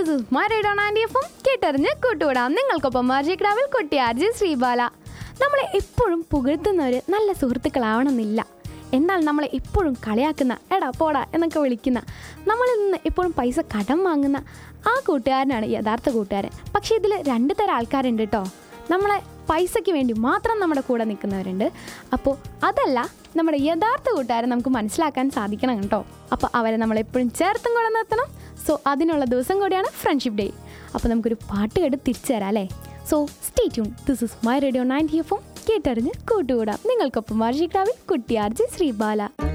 this is my radio ninety എഫും കേട്ടറിഞ്ഞ് കൂട്ടുകൂടാം നിങ്ങൾക്കൊപ്പം മാർജിക്രാവിൽ കൊട്ടി ആർജി ശ്രീബാല നമ്മളെ എപ്പോഴും പുകഴ്ത്തുന്നവർ നല്ല സുഹൃത്തുക്കളാവണമെന്നില്ല എന്നാൽ നമ്മളെ എപ്പോഴും കളിയാക്കുന്ന എടാ പോടാ എന്നൊക്കെ വിളിക്കുന്ന നമ്മളിൽ നിന്ന് എപ്പോഴും പൈസ കടം വാങ്ങുന്ന ആ കൂട്ടുകാരനാണ് യഥാർത്ഥ കൂട്ടുകാരൻ പക്ഷേ ഇതിൽ രണ്ട് തരം ആൾക്കാരുണ്ട് കേട്ടോ നമ്മളെ പൈസയ്ക്ക് വേണ്ടി മാത്രം നമ്മുടെ കൂടെ നിൽക്കുന്നവരുണ്ട് അപ്പോൾ അതല്ല നമ്മുടെ യഥാർത്ഥ കൂട്ടുകാരെ നമുക്ക് മനസ്സിലാക്കാൻ സാധിക്കണം കേട്ടോ അപ്പോൾ അവരെ നമ്മൾ എപ്പോഴും ചേർത്തും കൂടെ നിർത്തണം സോ അതിനുള്ള ദിവസം കൂടിയാണ് ഫ്രണ്ട്ഷിപ്പ് ഡേ അപ്പോൾ നമുക്കൊരു പാട്ട് കേട്ട് തിരിച്ചു തരാം അല്ലേ so stay tune this is my radio ninety എഫും കേട്ടറിഞ്ഞ് കൂട്ടുകൂടാം നിങ്ങൾക്കൊപ്പം വാർഷിക് രാവിൽ കുട്ടിയാർജി ശ്രീബാല